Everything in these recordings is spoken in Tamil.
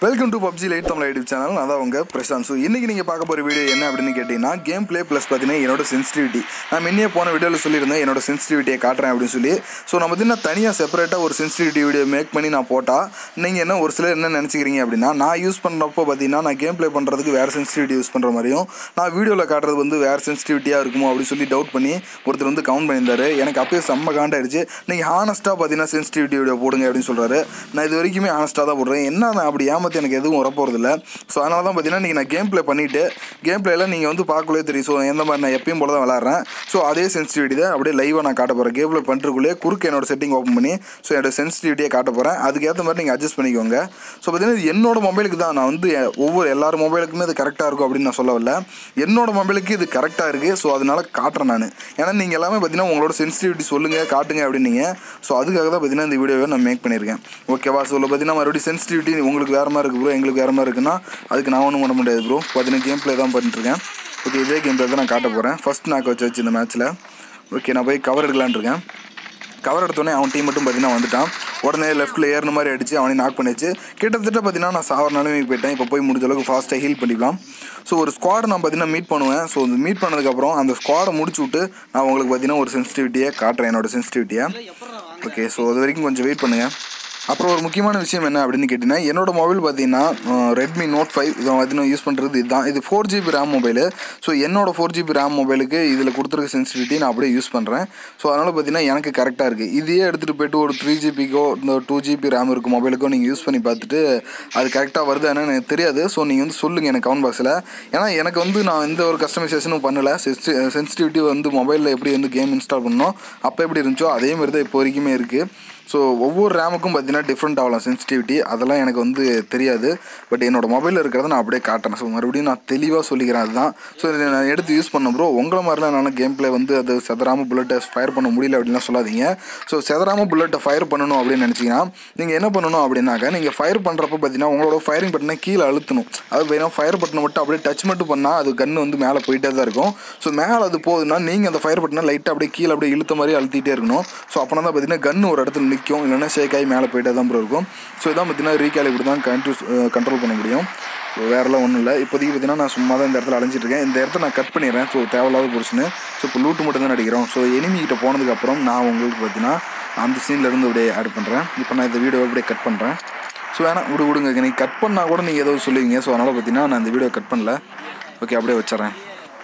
welcome to PUBG lite Tamil YouTube channel நான் தான் உங்கள் பிரசாந்த் ஸோ இன்றைக்கி நீங்கள் பார்க்க போகிற வீடியோ என்ன அப்படின்னு கேட்டிங்கன்னா கேம் ப்ளே ப்ளஸ் பார்த்தீங்கன்னா என்னோட சென்சிட்டிவிட்டி நான் முன்னே போன வீடியோவில் சொல்லியிருந்தேன் என்னோட சென்சிட்டிவிட்டியை காட்டுறேன் அப்படின்னு சொல்லி ஸோ நான் பார்த்தீங்கன்னா தனியாக செப்பரேட்டாக ஒரு சென்சிட்டிவிட்டி வீடியோ மேக் பண்ணி நான் போட்டால் நீங்கள் என்ன ஒரு சிலர் என்ன நினச்சிக்கிறீங்க அப்படின்னா நான் யூஸ் பண்ணுறப்போ பார்த்தீங்கன்னா நான் கேம் ப்ளே பண்ணுறதுக்கு வேறு சென்சிட்டிவிட்டி யூஸ் பண்ணுற மாதிரியும் நான் வீடியோவில் காட்டுறது வந்து வேறு சென்சிட்டிவிட்டியாக இருக்குமோ அப்படின்னு சொல்லி டவுட் பண்ணி ஒருத்தர் வந்து கவுண்ட் பண்ணியிருந்தாரு எனக்கு அப்பயே செம்ம காண்டாயிடுச்சு நீங்கள் ஹானஸ்ட்டாக பார்த்தீங்கன்னா சென்சிட்டிவிட்டி வீடியோ போடுங்க அப்படின்னு சொல்கிறாரு நான் இது வரைக்குமே ஹானஸ்ட்டாக தான் போடுறேன் என்ன நான் அப்படி ஏமாற்றி எனக்கு எதுவும் வரப்போகிறதில்ல ஸோ அதனால தான் பார்த்தீங்கன்னா நீங்கள் நான் கேம் ப்ளே பண்ணிவிட்டு கேம் ப்ளேயில் நீங்கள் வந்து பார்க்கலே தெரியும் ஸோ எந்த மாதிரி நான் எப்பயும் போல தான் விளாட்றேன் ஸோ அதே சென்சிட்டிவிட்டி தான் அப்படியே லைவாக நான் காட்ட போகிறேன் கேம் ப்ளே பண்ணுறதுக்குள்ளே குறுக்கு என்னோட செட்டிங் ஓப்பன் பண்ணி ஸோ என்னோட சென்சிட்டிவிட்டியை காட்ட போகிறேன் அதுக்கேற்ற மாதிரி நீங்கள் அட்ஜஸ்ட் பண்ணிக்கோங்க ஸோ பார்த்தீங்கன்னா இது என்னோட மொபைலுக்கு தான் நான் வந்து ஒவ்வொரு எல்லார் மொபைலுக்குமே இது கரெக்டாக இருக்கும் அப்படின்னு நான் சொல்ல வரல என்னோட மொபைலுக்கு இது கரெக்டாக இருக்குது ஸோ அதனால காட்டுறேன் நான் ஏன்னா நீங்கள் எல்லாமே பார்த்தீங்கன்னா உங்களோட சென்சிட்டிவிட்டி சொல்லுங்கள் காட்டுங்க அப்படின்னீங்க ஸோ அதுக்காக தான் பார்த்தீங்கன்னா இந்த வீடியோவை நான் மேக் பண்ணியிருக்கேன் ஓகேவா ஸோ பார்த்தீங்கன்னா மறுபடியும் சென்சிட்டிவிட்டி உங்களுக்கு வேறு மாதிரி இருக்குது ப்ரோ எங்களுக்கு வேறு மாதிரி இருக்குன்னா அதுக்கு நான் ஒன்றும் பண்ண முடியாது ப்ரோ பார்த்தீங்கன்னா கேம் ப்ளே தான் பண்ணிட்டுருக்கேன் ஓகே இதே கேம் ப்ளே தான் நான் காட்ட போகிறேன் ஃபஸ்ட் நாக்கு வச்சு வச்சு இந்த மேட்ச்சில் ஓகே நான் போய் கவர் எடுக்கலான்னு இருக்கேன் கவர் எடுத்தோடனே அவன் டீம் மட்டும் பார்த்தீங்கன்னா வந்துட்டான் உடனே லெஃப்ட்டில் ஏறின மாதிரி அடிச்சு அவனை நாக் பண்ணிச்சு கிட்டத்தட்ட பார்த்தீங்கன்னா நான் சாவர நிலைமைக்கு போயிட்டேன் இப்போ போய் முடிஞ்ச அளவுக்கு ஃபாஸ்ட்டாக ஹீல் பண்ணிக்கலாம் ஸோ ஒரு ஸ்குவாட் நான் பார்த்தீங்கன்னா மீட் பண்ணுவேன் ஸோ இந்த மீட் பண்ணதுக்கப்புறம் அந்த ஸ்குவாடை முடிச்சு விட்டு நான் உங்களுக்கு பார்த்தீங்கன்னா ஒரு சென்சிட்டிவிட்டியை காட்டுறேன் என்னோட சென்சிட்டிவிட்டியை ஓகே ஸோ அது வரைக்கும் கொஞ்சம் வெயிட் பண்ணுங்கள் அப்புறம் ஒரு முக்கியமான விஷயம் என்ன அப்படின்னு கேட்டிங்கன்னா என்னோட மொபைல் பார்த்தீங்கன்னா ரெட்மி நோட் ஃபைவ் இதை பார்த்தீங்கன்னா யூஸ் பண்ணுறது இதுதான் இது four GB RAM mobile so என்னோட ஃபோர் ஜிபி ரேம் மொபைலுக்கு இதில் கொடுத்துருக்க சென்சிட்டிவிட்டி நான் அப்படியே யூஸ் பண்ணுறேன் ஸோ அதனால் பார்த்தீங்கன்னா எனக்கு கரெக்டாக இருக்குது இதையே எடுத்துகிட்டு போய்ட்டு ஒரு த்ரீ ஜிபிக்கோ இந்த டூ ஜிபி ரேம் இருக்கும் மொபைலுக்கோ நீங்கள் யூஸ் பண்ணி பார்த்துட்டு அது கரெக்டாக வருதான்னு எனக்கு தெரியாது ஸோ நீங்கள் வந்து சொல்லுங்கள் எனக்கு கவுண்ட் பாக்ஸில் ஏன்னா எனக்கு வந்து நான் எந்த ஒரு கஸ்டமைசேஷனும் பண்ணலை சென்சிட்டிவிட்டி வந்து மொபைலில் எப்படி வந்து கேம் இன்ஸ்டால் பண்ணணும் அப்போ எப்படி இருந்துச்சோ அதே மாதிரி தான் இப்போ வரைக்குமே இருக்குது ஸோ ஒவ்வொரு ரேமுக்கும் பார்த்தீங்கன்னா டிஃப்ரெண்ட் ஆகலாம் சென்சிட்டிவிட்டி அதெல்லாம் எனக்கு வந்து தெரியாது பட் என்னோட மொபைலில் இருக்கிறத நான் அப்படியே காட்டுறேன் ஸோ மறுபடியும் நான் தெளிவாக சொல்லிக்கிறேன் அதுதான் ஸோ இதை நான் எடுத்து யூஸ் பண்ண ப்ரோ உங்களை மாதிரிலாம் என்னால் கேம் ப்ளே வந்து அது செதறாமல் புல்லட்டை ஃபயர் பண்ண முடியல அப்படின்லாம் சொல்லாதீங்க ஸோ செதறாமல் புல்லட்டை ஃபயர் பண்ணணும் அப்படின்னு நினச்சிங்கன்னா நீங்கள் என்ன பண்ணணும் அப்படின்னாக்க நீங்கள் ஃபயர் பண்ணுறப்ப பார்த்தீங்கன்னா உங்களோட ஃபயரிங் பட்டனை கீழே அழுத்தணும் அது பார்த்தீங்கன்னா ஃபயர் பட்டனை மட்டும் அப்படியே டச் மட்டும் பண்ணால் அது கன்று வந்து மேலே போயிட்டே தான் இருக்கும் ஸோ மேலே அது போகுதுன்னா நீங்கள் அந்த ஃபயர் பட்டனை லைட்டாக அப்படியே கீழே அப்படியே இழுத்த மாதிரி அழுத்திட்டே இருக்கணும் ஸோ அப்போனா தான் பார்த்தீங்கன்னா கன்று ஒரு இடத்துல நிற்கும் இல்லைன்னா ஷேக் ஆகி மேலே போயிட்டே தான் ப்ரோ இருக்கும் ஸோ இதான் பார்த்தீங்கன்னா ரீகால் இப்படி தான் கண்ட்ரோஸ் கண்ட்ரோல் பண்ண முடியும் ஸோ வேறெல்லாம் ஒன்றும் இல்லை இப்போதைக்கு பார்த்தீங்கன்னா நான் சும்மா தான் இந்த இடத்துல அலைஞ்சிட்டு இருக்கேன் இந்த இடத்த நான் கட் பண்ணிடுறேன் ஸோ தேவையில்லாத போச்சுன்னு ஸோ இப்போ லூட்டு மட்டும் தான் நடிக்கிறோம் ஸோ எனிமிகிட்ட போனதுக்கப்புறம் நான் உங்களுக்கு பார்த்தீங்கன்னா அந்த சீன்லேருந்து அப்படியே ஆட் பண்ணுறேன் இப்போ நான் இந்த வீடியோவை அப்படியே கட் பண்ணுறேன் ஸோ வேணாம் விடு விடுங்க நீங்கள் கட் பண்ணால் கூட நீங்கள் ஏதோ சொல்லுவீங்க ஸோ அதனால் பார்த்தீங்கன்னா நான் இந்த வீடியோ கட் பண்ணல ஓகே அப்படியே வச்சிட்றேன்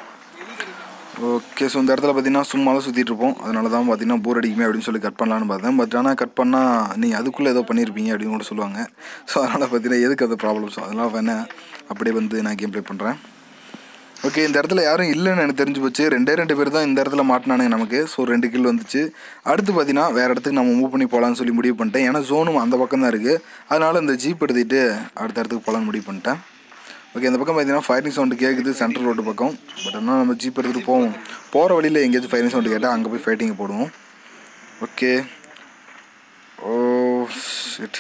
ஓகே ஸோ இந்த இடத்துல பார்த்தீங்கன்னா சும்மா தான் சுற்றிட்டு இருப்போம் அதனால தான் பார்த்தீங்கன்னா போர் அடிக்குமே அப்படின்னு சொல்லி கட் பண்ணலான்னு பார்த்தேன் பட் ஆனால் கட் பண்ணால் நீங்கள் அதுக்குள்ளே ஏதோ பண்ணியிருப்பீங்க அப்படின்னு கூட சொல்லுவாங்க ஸோ அதனால் பார்த்தீங்கன்னா எதுக்கு அது ப்ராப்ளம் ஸோ அதெல்லாம் வேணால் அப்படியே வந்து நான் கேம் ப்ளே பண்ணுறேன் ஓகே இந்த இடத்துல யாரும் இல்லைன்னு எனக்கு தெரிஞ்சு போச்சு ரெண்டே ரெண்டு பேர் தான் இந்த இடத்துல மாட்டினானுங்க நமக்கு ஸோ ரெண்டு கில் வந்துச்சு அடுத்து பார்த்தீங்கன்னா வேறு இடத்துக்கு நம்ம மூவ் பண்ணி போகலான்னு சொல்லி முடிவு பண்ணிட்டேன் ஏன்னா ஜோனும் அந்த பக்கம் தான் இருக்குது அதனால் இந்த ஜீப் எடுத்துகிட்டு அடுத்த இடத்துக்கு போகலான்னு முடிவு பண்ணிட்டேன் ஓகே இந்த பக்கம் பார்த்தீங்கன்னா ஃபயரிங் சவுண்டு கேட்குது சென்ட்ரல் ரோடு பக்கம் பட் ஆனால் நம்ம ஜீப் எடுத்துகிட்டு போவோம் போகிற வழியில் எங்கேயாச்சும் ஃபயரிங் சவுண்டு கேட்டால் அங்கே போய் ஃபைட்டிங் போடுவோம் ஓகே ஓ ஷிட்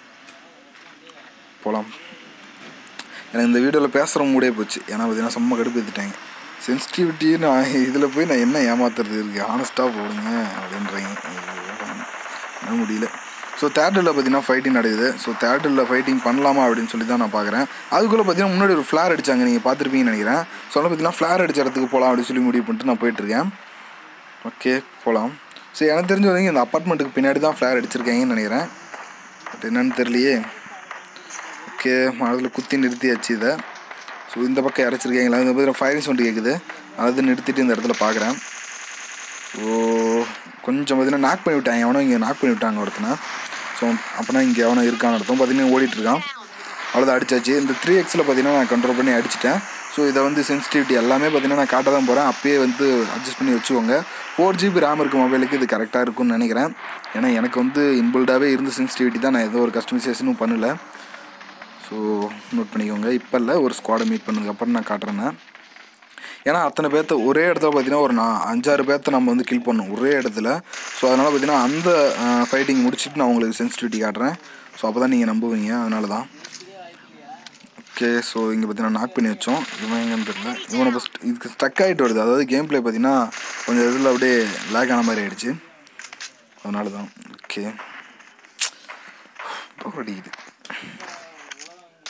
போகலாம் எனக்கு இந்த வீடியோவில் பேசுகிற மூடே போச்சு ஏன்னா பார்த்தீங்கன்னா செம்ம கடுப்பு ஏற்றிட்டாங்க சென்சிட்டிவிட்டி நான் இதில் போய் நான் என்ன ஏமாத்துறது இருக்குது ஹானஸ்ட்டாக போடுங்க அப்படின்றீங்க என்ன முடியல ஸோ தேர்டில் பார்த்தீங்கன்னா ஃபைட்டிங் நடக்குது ஸோ தேர்டில் ஃபைட்டிங் பண்ணலாமா அப்படின்னு சொல்லி தான் நான் பார்க்குறேன் அதுக்குள்ளே பார்த்தீங்கன்னா முன்னாடி ஒரு ஃப்ளார் அடித்தாங்க நீங்கள் பார்த்துருப்பீங்கன்னு நினைக்கிறேன் ஸோ பார்த்தீங்கன்னா ஃப்ளார் அடிச்ச இடத்துக்கு போகலாம் அப்படின்னு சொல்லி முடிவு பண்ணிட்டு நான் போயிட்டுருக்கேன் ஓகே போகலாம் ஸோ எனக்கு தெரிஞ்ச வரைக்கும் இந்த அப்பார்ட்மெண்ட்டுக்கு பின்னாடி தான் ஃப்ளார் அடிச்சிருக்கீங்கன்னு நினைக்கிறேன் பட் என்னன்னு தெரியலையே ஓகே அதில் குத்தி நிறுத்தியாச்சு இதை ஸோ இந்த பக்கம் இறச்சிருக்கீங்களா இந்த பக்கம் ஃபயரிங் சவுண்டு கேட்குது அதை நிறுத்திட்டு இந்த இடத்துல பார்க்குறேன் ஸோ கொஞ்சம் பார்த்தீங்கன்னா நாக் பண்ணி விட்டாங்க எவனோ இங்கே நாக் பண்ணி விட்டாங்க ஒருத்தனை ஸோ அப்போனா இங்கே எவனோ இருக்கான்னு அர்த்தம் பார்த்தீங்கன்னா ஓடிட்டுருக்கான் அவ்வளோதான் அடிச்சாச்சு இந்த த்ரீ எக்ஸில் பார்த்தீங்கன்னா நான் கண்ட்ரோல் பண்ணி அடிச்சிட்டேன் ஸோ இதை வந்து சென்சிட்டிவிட்டி எல்லாமே பார்த்தீங்கன்னா நான் காட்ட தான் போகிறேன் அப்பயே வந்து அட்ஜஸ்ட் பண்ணி வச்சுக்கோங்க ஃபோர் ஜிபி ரேம் இருக்க மொபைலுக்கு இது கரெக்டாக இருக்கும்னு நினைக்கிறேன் ஏன்னா எனக்கு வந்து இன்பில்டாகவே இருந்த சென்சிட்டிவிட்டி தான் நான் எந்த ஒரு கஸ்டமைசேஷனும் பண்ணலை ஸோ நோட் பண்ணிக்கோங்க இப்போ இல்லை ஒரு ஸ்குவாடை மீட் பண்ணதுக்கப்புறம் நான் காட்டுறேன் ஏன்னா அத்தனை பேர்த்த ஒரே இடத்துல பார்த்தீங்கன்னா ஒரு நான் அஞ்சாறு பேர்த்த நம்ம வந்து கில் பண்ணோம் ஒரே இடத்துல ஸோ அதனால் பார்த்தீங்கன்னா அந்த ஃபைட்டிங் முடிச்சுட்டு நான் உங்களுக்கு சென்சிட்டிவிட்டி காட்டுறேன் ஸோ அப்போ தான் நீங்கள் நம்புவீங்க அதனால தான் ஓகே ஸோ இங்கே பார்த்தீங்கன்னா நாக் பண்ணி வச்சோம் இவன் எங்கன்னு தெரியல இவனை ஃபஸ்ட் இதுக்கு ஸ்டக் ஆகிட்டு வருது அதாவது கேம் ப்ளே பார்த்தீங்கன்னா கொஞ்சம் இதில் அப்படியே லேக் ஆன மாதிரி ஆயிடுச்சு அதனால தான் ஓகே போர் அடிக்குது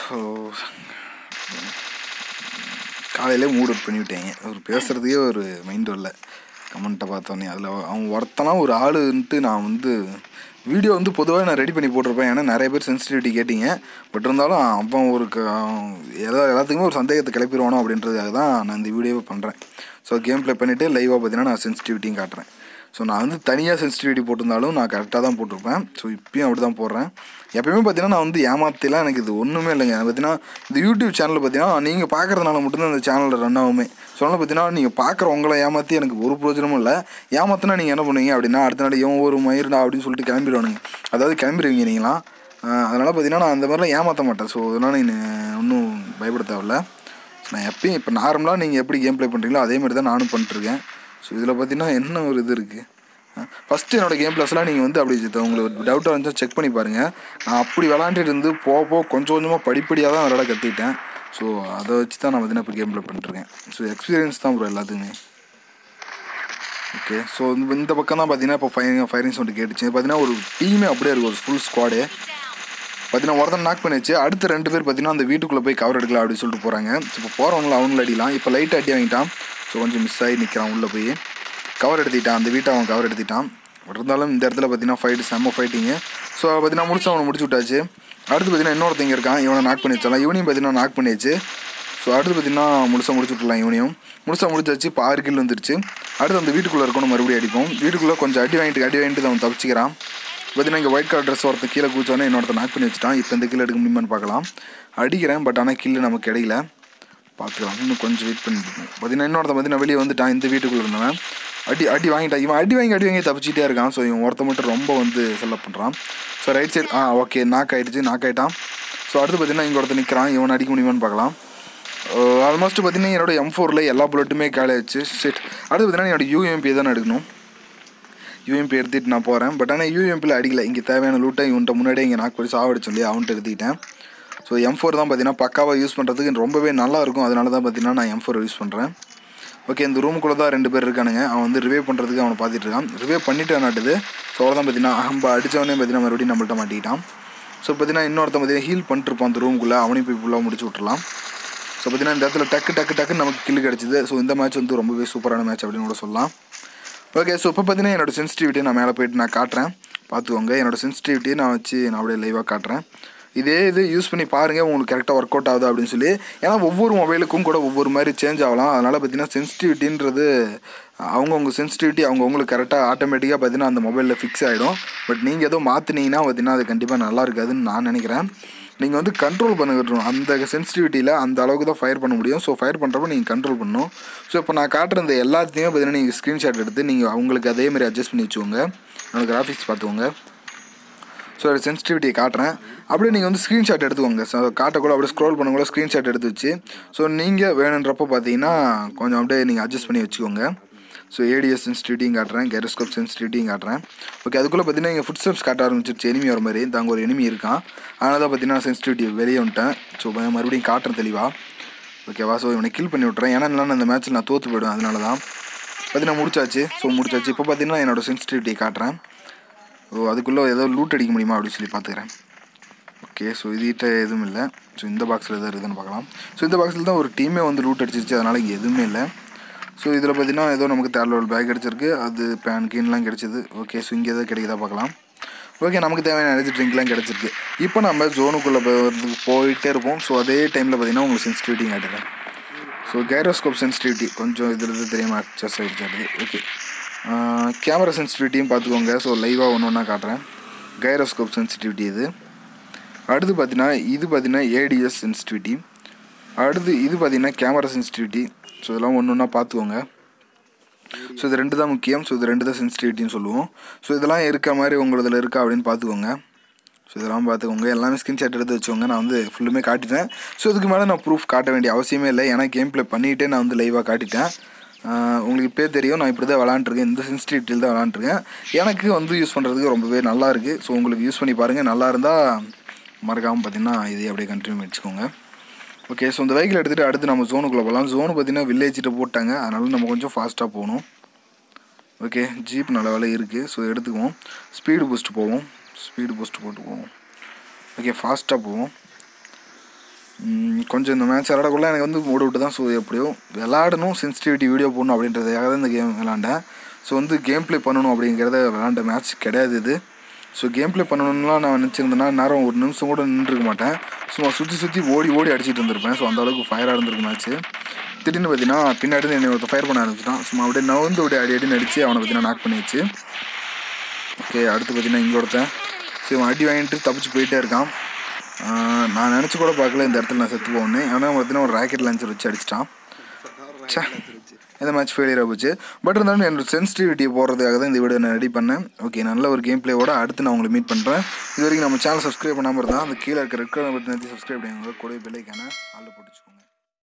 காலையிலே மூட் அவுட் பண்ணிவிட்டேங்க ஒரு பேசுகிறதுக்கே ஒரு மைண்ட் வரல கமெண்ட்டை பார்த்தோன்னே அதில் அவன் ஒருத்தனா ஒரு ஆளுன்ட்டு நான் வந்து வீடியோ வந்து பொதுவாக நான் ரெடி பண்ணி போட்டிருப்பேன் ஏன்னா நிறைய பேர் சென்சிட்டிவிட்டி கேட்டிங்க பட் இருந்தாலும் அவன் ஒரு க எல்லா எல்லாத்துக்குமே ஒரு சந்தேகத்தை கிளப்பிடுவானோ அப்படின்றதுக்காக தான் நான் இந்த வீடியோவை பண்ணுறேன் ஸோ கேம் ப்ளே பண்ணிவிட்டு லைவாக பார்த்தீங்கன்னா நான் சென்சிட்டிவிட்டியும் காட்டுறேன் ஸோ நான் வந்து தனியாக சென்சிட்டிவிட்டி போட்டிருந்தாலும் நான் கரெக்டாக தான் போட்டிருப்பேன் ஸோ இப்பயும் அப்படி தான் போடுறேன் எப்பயுமே பார்த்தீங்கன்னா நான் வந்து ஏமாத்திலாம் எனக்கு இது ஒன்றுமே இல்லைங்க பார்த்தீங்கன்னா இந்த யூடியூப் சேனலில் பார்த்தீங்கன்னா நீங்கள் பார்க்குறதுனால மட்டும்தான் இந்த சேனலில் ரன் ஆகுமே ஸோ அதனால் பார்த்தீங்கன்னா நீங்கள் பார்க்குற உங்களை ஏமாற்றி எனக்கு ஒரு பிரோஜனமும் இல்லை ஏமாத்தினா நீங்கள் என்ன பண்ணுவீங்க அப்படின்னா அடுத்த நாள் இவன் ஒரு மயிருடா அப்படின்னு சொல்லிட்டு கிளம்பிடுவானுங்க அதாவது கிளம்பிடுவீங்க நீங்களாம் அதனால் பார்த்தீங்கன்னா நான் அந்த மாதிரிலாம் ஏமாற்ற மாட்டேன் ஸோ அதனால் நீ ஒன்றும் பயப்பட தேவையில்ல நான் எப்பயும் இப்போ நார்மலாக நீங்கள் எப்படி கேம் ப்ளே பண்ணுறீங்களோ அதே மாதிரி தான் நானும் பண்ணிட்டுருக்கேன் ஸோ இதில் பார்த்தீங்கன்னா என்ன ஒரு இது இருக்குது ஃபஸ்ட்டு என்னோடய கேம் ப்ளஸ்லாம் நீங்கள் வந்து அப்படி இது உங்களுக்கு டவுட்டாக இருந்துச்சா செக் பண்ணி பாருங்கள் நான் அப்படி விளாண்டுட்டு இருந்து போக போக கொஞ்சம் கொஞ்சமாக படிப்படியாக தான் விளாட கற்றுக்கிட்டேன் ஸோ அதை வச்சு தான் நான் பார்த்தீங்கன்னா இப்போ கேம் ப்ளே பண்ணிட்டுருக்கேன் ஸோ எக்ஸ்பீரியன்ஸ் தான் ப்ரோ எல்லாத்துக்குமே ஓகே ஸோ இந்த பக்கம் தான் பார்த்தீங்கன்னா இப்போ ஃபயரிங் ஃபயரிங் சவுண்டு கேட்டுச்சு பார்த்தீங்கன்னா ஒரு டீமே அப்படியே இருக்கும் ஒரு ஃபுல் ஸ்குவாடு பார்த்தீங்கன்னா ஒருத்தன் நாக் பண்ணிச்சு அடுத்த ரெண்டு பேர் பார்த்தீங்கன்னா அந்த வீட்டுக்குள்ளே போய் கவர் எடுக்கலாம் அப்படின்னு சொல்லிட்டு போகிறாங்க இப்போ போகிறவங்கள அவங்கள அடிக்கலாம் இப்போ லைட்டாக அடி வாங்கிட்டான் ஸோ கொஞ்சம் மிஸ் ஆகி நிற்கிறான் உள்ளே போய் கவர் எடுத்துக்கிட்டான் அந்த வீட்டை அவன் கவர் எடுத்துக்கிட்டான் இருந்தாலும் இந்த இடத்துல பார்த்தீங்கன்னா ஃபைட்டு செம்ம ஃபைட்டிங்கு ஸோ பார்த்தீங்கன்னா முடிச்சு அவனை முடிச்சு விட்டாச்சு அடுத்து பார்த்தீங்கன்னா இன்னொருத்தங்க இருக்கான் இவனை நாக் பண்ணி வச்சாலாம் இவனையும் பார்த்தீங்கன்னா நாக் பண்ணியாச்சு ஸோ அடுத்து பார்த்தீங்கன்னா முழுசாக முடிச்சு விட்றலாம் இவனையும் முழுசாக முடிச்சாச்சு இப்போ ஆறு கில் வந்துருச்சு அடுத்து அந்த வீட்டுக்குள்ளே இருக்கணும் மறுபடியும் அடிப்போம் வீட்டுக்குள்ளே கொஞ்சம் அடி வாங்கிட்டு அடி வாங்கிட்டு அவன் தப்பிச்சிக்கிறான் பார்த்தீங்கன்னா இங்கே ஒயிட் கலர் ட்ரெஸ் ஒருத்தன் கீழே கூச்சோன்னே இன்னொருத்த நாக் பண்ணி வச்சுட்டான் இப்போ இந்த கீழே எடுக்க முடியுமான்னு பார்க்கலாம் அடிக்கிறேன் பட் ஆனால் கில்லு நமக்கு கிடைக்கல பார்த்துக்கலாம் இன்னும் கொஞ்சம் வெயிட் பண்ணிட்டு பார்த்தீங்கன்னா இன்னொருத்த பார்த்தீங்கன்னா வெளியே வந்துட்டான் இந்த வீட்டுக்குள்ளே இருந்தவன் அடி அடி வாங்கிட்டான் இவன் அடி வாங்கி அடி வாங்கி தப்பிச்சிட்டே இருக்கான் ஸோ இவன் ஒருத்த மட்டும் ரொம்ப வந்து செல்லப் பண்ணுறான் ஸோ ரைட் சைடு ஆ ஓகே நாக் ஆகிடுச்சு நாக் ஆகிட்டான் ஸோ அடுத்து பார்த்தீங்கன்னா இங்கே ஒருத்த நிற்கிறான் இவன் அடிக்க முடியுமான்னு பார்க்கலாம் ஆல்மோஸ்ட் பார்த்தீங்கன்னா என்னோட எம் ஃபோரில் எல்லா புல்லட்டுமே காலி ஆச்சு செட் அடுத்து பார்த்தீங்கன்னா என்னோட யூஎம்பி தானே எடுக்கணும் யூஎம்பி எடுத்துகிட்டு நான் போகிறேன் பட் ஆனால் யூஎம்பியில் அடிக்கல இங்கே தேவையான லூட்டை இவன்ட்ட முன்னாடியே இங்கே நாக்கு பண்ணி சாவடிச்சு சொல்லி அவன்கிட்ட எடுத்துக்கிட்டேன் ஸோ எம் ஃபோர் தான் பார்த்தீங்கன்னா பக்காவாக யூஸ் பண்ணுறதுக்கு ரொம்பவே நல்லா இருக்கும் அதனால தான் பார்த்தீங்கன்னா நான் எம் ஃபோர் யூஸ் பண்ணுறேன் ஓகே இந்த ரூமுக்குள்ளே தான் ரெண்டு பேர் இருக்கானுங்க அவன் வந்து ரிவே பண்ணுறதுக்கு அவனை பார்த்துட்டு இருக்கான் ரிவே பண்ணிட்டு நாட்டுது ஸோ அவ்வளோ தான் பார்த்தீங்கன்னா நம்ம அடித்தவனே பார்த்தீங்கன்னா மறுபடியும் நம்மள்ட்ட மாட்டிக்கிட்டான் ஸோ பார்த்தீங்கன்னா இன்னொருத்தன் பார்த்தீங்கன்னா ஹீல் பண்ணிட்டுருப்பான் அந்த ரூமுக்குள்ளே அவனையும் போய் ஃபுல்லாக முடிச்சு விட்டுலாம் ஸோ பார்த்தீங்கன்னா இந்த இடத்துல டக்கு டக்கு டக்குன்னு நமக்கு கில்லு கிடச்சிது ஸோ இந்த மேட்ச் வந்து ரொம்பவே சூப்பரான மேட்ச் அப்படின்னு கூட சொல்லலாம் ஓகே ஸோ இப்போ பார்த்தீங்கன்னா என்னோடய சென்சிட்டிவிட்டியை நான் மேலே போயிட்டு நான் காட்டுறேன் பார்த்துக்கோங்க என்னோடய சென்சிட்டிவிட்டியை நான் வச்சு நான் அப்படியே லைவாக காட்டுறேன் இதே இது யூஸ் பண்ணி பாருங்கள் உங்களுக்கு கரெக்டாக ஒர்க் அவுட் ஆகுது அப்படின்னு சொல்லி ஏன்னா ஒவ்வொரு மொபைலுக்கும் கூட ஒவ்வொரு மாதிரி சேஞ்ச் ஆகலாம் அதனால் பார்த்தீங்கன்னா சென்சிட்டிவிட்டின்றது அவங்கவுங்க சென்சிட்டிவிட்டி அவங்கவுங்களுக்கு கரெக்டாக ஆட்டோமேட்டிக்காக பார்த்தீங்கன்னா அந்த மொபைலில் ஃபிக்ஸ் ஆகிடும் பட் நீங்கள் எதுவும் மாற்றினீங்கன்னா பார்த்தீங்கன்னா அது கண்டிப்பாக நல்லா இருக்காதுன்னு நான் நினைக்கிறேன் நீங்கள் வந்து கண்ட்ரோல் பண்ணிக்கிட்டணும் அந்த சென்சிட்டிவிட்டியில் அந்த அளவுக்கு தான் ஃபயர் பண்ண முடியும் ஸோ ஃபயர் பண்ணுறப்ப நீங்கள் கண்ட்ரோல் பண்ணணும் ஸோ இப்போ நான் காட்டுற இந்த எல்லாத்தையுமே பார்த்தீங்கன்னா நீங்கள் ஸ்க்ரீன்ஷாட் எடுத்து நீங்கள் அவங்களுக்கு அதே மாதிரி அட்ஜஸ்ட் பண்ணி வச்சுக்கோங்க என்னோடய கிராஃபிக்ஸ் பார்த்துக்கோங்க ஸோ அதோட சென்சிட்டிவிட்டியை காட்டுறேன் அப்படியே நீங்கள் வந்து ஸ்க்ரீன்ஷாட் எடுத்துக்கோங்க ஸோ காட்டக்கூட அப்படியே ஸ்க்ரோல் பண்ணக்கூட ஸ்க்ரீன்ஷாட் எடுத்து வச்சு ஸோ நீங்கள் வேணுன்றப்போ பார்த்தீங்கன்னா கொஞ்சம் அப்படியே நீங்கள் அட்ஜஸ்ட் பண்ணி வச்சுக்கோங்க ஸோ ஏடிஎஸ் சென்சிட்டிவிட்டியும் காட்டுறேன் கேரோஸ்கோப் சென்சிட்டிவிட்டியும் காட்டுறேன் ஓகே அதுக்குள்ளே பார்த்தீங்கன்னா இங்கே ஃபுட் ஸ்டெப்ஸ் காட்ட ஆரம்பிச்சிருச்சு எனிமி வர மாதிரி தாங்க ஒரு எனிமி இருக்கான் அதனால தான் பார்த்தீங்கன்னா சென்சிட்டிவிட்டி வெளியே வந்துட்டேன் ஸோ மறுபடியும் காட்டுறேன் தெளிவாக ஓகேவா ஸோ இவனை கில் பண்ணி விட்றேன் ஏன்னா இல்லைன்னா இந்த மேட்ச்சில் நான் தோற்று போயிடுவேன் அதனால தான் பார்த்தீங்கன்னா முடிச்சாச்சு ஸோ முடிச்சாச்சு இப்போ பார்த்தீங்கன்னா என்னோடய சென்சிட்டிவிட்டியை காட்டுறேன் ஓ அதுக்குள்ளே ஏதோ லூட் அடிக்க முடியுமா அப்படின்னு சொல்லி பார்த்துக்கிறேன் ஓகே ஸோ இதுகிட்ட எதுவும் இல்லை ஸோ இந்த பாக்ஸில் எதாவது இருக்குதுன்னு பார்க்கலாம் ஸோ இந்த பாக்ஸில் தான் ஒரு டீமே வந்து லூட் அடிச்சிருச்சு அதனால் இங்கே எதுவுமே இல்லை ஸோ இதில் பார்த்தீங்கன்னா ஏதோ நமக்கு தேர்ட் லெவல் பேக் கிடச்சிருக்கு அது பேன் கீன்லாம் கிடச்சிது ஓகே ஸோ இங்கே எதாவது கிடைக்குதா பார்க்கலாம் ஓகே நமக்கு தேவையான எனர்ஜி ட்ரிங்க்லாம் கிடச்சிருக்கு இப்போ நம்ம ஜோனுக்குள்ளே போயிட்டே இருப்போம் ஸோ அதே டைமில் பார்த்தீங்கன்னா உங்களுக்கு சென்சிட்டிவிட்டி காட்டுறேன் ஸோ கைரோஸ்கோப் சென்சிட்டிவிட்டி கொஞ்சம் இதில் இருந்து தெரியாமல் அட்ஜஸ்ட் ஆகிடுச்சு ஓகே கேமரா சென்சிட்டிவிட்டியும் பார்த்துக்கோங்க ஸோ லைவாக ஒன்று ஒன்றா காட்டுறேன் கைரோஸ்கோப் சென்சிட்டிவிட்டி இது அடுத்து பார்த்தீங்கன்னா இது பார்த்தீங்கன்னா ஏடிஎஸ் சென்சிட்டிவிட்டி அடுத்து இது பார்த்தீங்கன்னா கேமரா சென்சிட்டிவிட்டி ஸோ இதெல்லாம் ஒன்று ஒன்றா பார்த்துக்கோங்க ஸோ இது ரெண்டு தான் முக்கியம் ஸோ இது ரெண்டு தான் சென்சிட்டிவிட்டின்னு சொல்லுவோம் ஸோ இதெல்லாம் இருக்க மாதிரி உங்களதில் இருக்கா அப்படின்னு பார்த்துக்கோங்க ஸோ இதெல்லாம் பார்த்துக்கோங்க எல்லாமே ஸ்க்ரீன்ஷாட் எடுத்து வச்சுக்கோங்க நான் வந்து ஃபுல்லுமே காட்டிட்டேன் ஸோ இதுக்கு மேலே நான் ப்ரூஃப் காட்ட வேண்டிய அவசியமே இல்லை ஏன்னா கேம் ப்ளே பண்ணிகிட்டே நான் வந்து லைவாக காட்டிட்டேன் உங்களுக்கு இப்போ தெரியும் நான் இப்படி தான் விளாண்டுருக்கேன் இந்த சென்சிட்டிவிட்டியில் தான் விளாண்டுருக்கேன் எனக்கு வந்து யூஸ் பண்ணுறதுக்கு ரொம்பவே நல்லா இருக்குது ஸோ உங்களுக்கு யூஸ் பண்ணி பாருங்கள் நல்லா இருந்தால் மறக்காமல் பார்த்தீங்கன்னா இதே அப்படியே கண்டினியூ வச்சுக்கோங்க ஓகே ஸோ இந்த வெஹிக்கிள் எடுத்துகிட்டு அடுத்து நம்ம ஜோனுக்குள்ளே போகலாம் ஜோனு பார்த்தீங்கன்னா வில்லேஜிட்ட போட்டாங்க அதனால நம்ம கொஞ்சம் ஃபாஸ்ட்டாக போகணும் ஓகே ஜீப் நல்ல வேலை இருக்குது ஸோ எடுத்துக்குவோம் ஸ்பீடு பூஸ்ட் போவோம் ஸ்பீடு பூஸ்ட் போட்டு போவோம் ஓகே ஃபாஸ்ட்டாக போவோம் ம், கொஞ்சம் இந்த மேட்ச் விளாடக்குள்ள எனக்கு வந்து ஓட விட்டு தான் ஸோ எப்படியோ விளாடணும் சென்சிட்டிவிட்டி வீடியோ போடணும் அப்படின்றதுக்காக தான் இந்த கேம் விளாண்டேன் ஸோ வந்து கேம் ப்ளே பண்ணணும் அப்படிங்கிறத விளாண்ட மேட்ச் கிடையாது இது ஸோ கேம் ப்ளே பண்ணணும்லாம் நான் நினச்சிருந்தேன்னா நேரம் ஒரு நிமிஷம் கூட நின்றுருக்க மாட்டேன் சும்மா சுற்றி சுற்றி ஓடி ஓடி அடிச்சிட்டு இருந்திருப்பேன் ஸோ அந்த அளவுக்கு ஃபயராக இருந்திருக்கு மேட்ச்சு திடீர்னு பார்த்தீங்கன்னா பின்னாடி இருந்து என்னை ஒருத்தர் ஃபயர் பண்ண ஆரம்பிச்சிட்டான் சும்மா அப்படியே நவுந்து அப்படியே அடி அடின்னு அடித்து அவனை பார்த்தீங்கன்னா நாக் பண்ணிடுச்சு ஓகே அடுத்து பார்த்தீங்கன்னா இங்கே ஒருத்தன் சரி அவன் அடி வாங்கிட்டு தப்பிச்சு போயிட்டே இருக்கான் ஆஹ் நான் நினச்சி கூட பார்க்கல இந்த இடத்துல நான் செத்து போகணும் ஆனால் பார்த்தீங்கன்னா ஒரு ராக்கெட் லான்ச்சர் வச்சு அடிச்சிட்டான் ச்சே இந்த மேட்ச் ஃபெயிலியராக போச்சு பட் இருந்தாலும் என்னோட சென்சிட்டிவிட்டியை போடுறதுக்காக தான் இந்த வீடியோ நான் ரெடி பண்ணேன் ஓகே நல்ல ஒரு கேம் பிளேயோட அடுத்து நான் உங்களை மீட் பண்ணுறேன் இது வரைக்கும் நம்ம சேனல் சப்ஸ்கிரைப் பண்ணாமல் இருந்தால் அந்த கீழே இருக்க ரெட் கலர் பட்டன் சப்ஸ்கிரைப் பண்ணுங்க கூட பெல்லைக்கான ஆள் போட்டுச்சுக்கோங்க